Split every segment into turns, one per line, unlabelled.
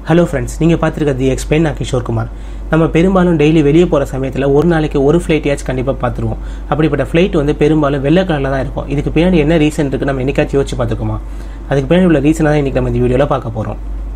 hello friends நீங்கள் பார்த்துருக்கிறது explain நான் கிஷோர் குமார் நம்ம பெரும்பாலும் டெய்லி வெளியே போகிற சமயத்தில் ஒரு நாளைக்கு ஒரு ஃப்ளைட்டையாச்சும் கண்டிப்பாக பார்த்துருவோம் அப்படிப்பட்ட ஃப்ளைட் வந்து பெரும்பாலும் வெள்ளை கலரில் தான் இருக்கும் இதுக்கு பின்னாடி என்ன ரீசன் இருக்குது நம்ம என்னைக்காச்சும் யோசிச்சு பார்த்துருக்கோமா அதுக்கு பின்னாடி உள்ள ரீசனாக தான் இன்றைக்கி நம்ம இந்த வீடியோவில் பார்க்க போகிறோம்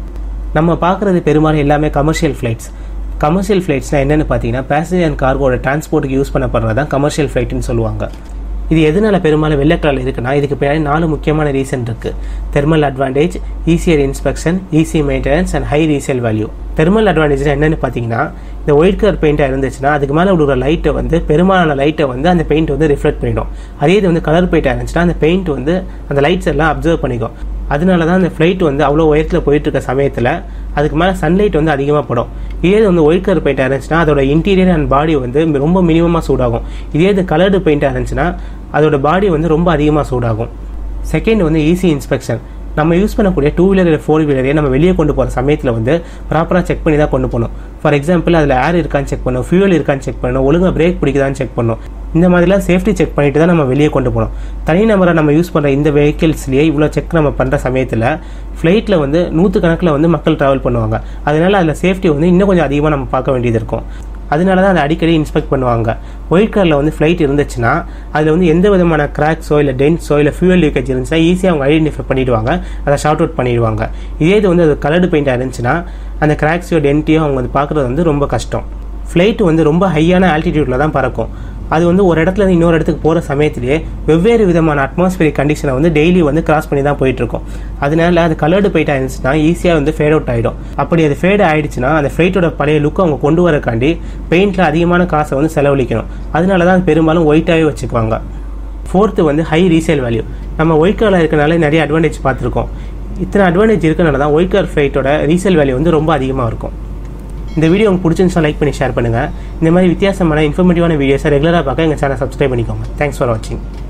நம்ம பார்க்குறது பெரும்பாலும் எல்லாமே கமர்ஷியல் ஃப்ளைட்ஸ் கமர்ஷியல் ஃப்ளைட்ஸ்னால் என்னென்னு பார்த்தீங்கன்னா பேசஞ்சர் அண்ட் கார்கோட டிரான்ஸ்போர்ட்டுக்கு யூஸ் பண்ணப்படுறது தான் கமர்ஷியல் ஃப்ளைட்டுன்னு சொல்லுவாங்க இது எதனால பெரும்பாலும் வெள்ளை கலரில் இருக்குன்னா இதுக்கு பின்னாடி நாலு முக்கியமான ரீசன் இருக்குது thermal advantage easier inspection easy maintenance and high resale value thermal advantage என்னென்னு பார்த்தீங்கன்னா இந்த ஒயிட் கலர் பெயிண்டாக இருந்துச்சுன்னா அதுக்கு மேலே விடுற லைட்டை வந்து பெரும்பாலான லைட்டை வந்து அந்த பெயிண்ட் வந்து ரிஃப்ளெக்ட் பண்ணிடும் அதே இது வந்து கலர் பெயிண்டாக இருந்துச்சுன்னா அந்த பெயிண்ட் வந்து அந்த லைட்ஸ் எல்லாம் அப்சர்வ் பண்ணிக்கும் அதனால தான் அந்த ஃப்ளைட் வந்து அவ்வளோ உயரத்தில் போயிட்டு இருக்க சமயத்தில் அதுக்கு மேலே சன்லைட் வந்து அதிகமாக படும் இதே இது வந்து ஒயிட் கலர் பெயிண்டாக இருந்துச்சுன்னா அதோட இன்டீரியர் அண்ட் பாடி வந்து ரொம்ப மினிமமாக சூடாகும் இதே இது கலர்டு பெயிண்டாக இருந்துச்சுன்னா அதோட பாடி வந்து ரொம்ப அதிகமாக சூடாகும் செகண்ட் வந்து ஈஸி இன்ஸ்பெக்ஷன் நம்ம யூஸ் பண்ணக்கூடிய டூ வீலர் இல்லை ஃபோர் வீலரே நம்ம வெளியே கொண்டு போகிற சமயத்தில் வந்து ப்ராப்பராக செக் பண்ணி தான் கொண்டு போகணும் ஃபார் எக்ஸாம்பிள் அதில் ஏர் இருக்கான்னு செக் பண்ணணும் ஃபியூல் இருக்கான்னு செக் பண்ணணும் ஒழுங்காக பிரேக் பிடிக்குதான்னு செக் பண்ணணும் இந்த மாதிரிலாம் சேஃப்டி செக் பண்ணிட்டு தான் நம்ம வெளியே கொண்டு போகணும் தனிநபராக நம்ம யூஸ் பண்ணுற இந்த வெஹிக்கிள்ஸ்லேயே இவ்வளோ செக் நம்ம பண்ணுற சமயத்தில் ஃப்ளைட்டில் வந்து நூற்றுக்கணக்கில் வந்து மக்கள் ட்ராவல் பண்ணுவாங்க அதனால அதில் சேஃப்டி வந்து இன்னும் கொஞ்சம் அதிகமாக நம்ம பார்க்க வேண்டியது இருக்கும் அதனால தான் அதை அடிக்கடி இன்ஸ்பெக்ட் பண்ணுவாங்க ஒயிட் கலரில் வந்து ஃப்ளைட் இருந்துச்சுன்னா அதில் வந்து எந்த விதமான கிராக்ஸோ இல்லை டென்ட்ஸோ இல்லை ஃபியூல் லீக்கேஜ் இருந்துச்சுன்னா ஈஸியாக அவங்க ஐடென்டிஃபை பண்ணிடுவாங்க அதை ஷார்ட் அவுட் பண்ணிடுவாங்க இதே இது வந்து அது கலர்டு பெயிண்டாக இருந்துச்சுன்னா அந்த கிராக்ஸையோ டென்ட்டையோ அவங்க வந்து பார்க்குறது வந்து ரொம்ப கஷ்டம் ஃப்ளைட் வந்து ரொம்ப ஹையான ஆல்டிடியூட்டில் தான் பறக்கும் அது வந்து ஒரு இடத்துல இருந்து இன்னொரு இடத்துக்கு போகிற சமயத்திலேயே வெவ்வேறு விதமான அட்மாஸ்பியரிக் கண்டிஷனை வந்து டெய்லி வந்து கிராஸ் பண்ணி தான் போயிட்டுருக்கும் அதனால அது கலர்டு போயிட்டு ஆயிருந்துச்சுன்னா ஈஸியாக வந்து ஃபேட் அவுட் ஆகிடும் அப்படி அது ஃபேட் ஆயிடுச்சுன்னா அந்த ஃப்ளைட்டோட பழைய லுக்கை அவங்க கொண்டு வரக்காண்டி பெயிண்டில் அதிகமான காசை வந்து செலவழிக்கணும் அதனால தான் அது பெரும்பாலும் ஒயிட்டாகவே வச்சுக்குவாங்க ஃபோர்த்து வந்து ஹை ரீசேல் வேல்யூ நம்ம ஒயிட் கலர் இருக்கனால நிறைய அட்வான்டேஜ் பார்த்துருக்கோம் இத்தனை அட்வான்டேஜ் இருக்கனால தான் ஒயிட் கலர் ஃப்ளைட்டோட ரீசேல் வேல்யூ வந்து ரொம்ப அதிகமாக இருக்கும் இந்த வீடியோ உங்களுக்கு பிடிச்சிருந்துச்சா லைக் பண்ணி ஷேர் பண்ணுங்கள் இந்த மாதிரி வித்தியாசமான இன்ஃபர்மேட்டிவான வீடியோஸை ரெகுலராக பார்க்க எங்கள் சேனல் சப்ஸ்கிரைப் பண்ணிக்கோங்க தேங்க்ஸ் ஃபார் வாட்சிங்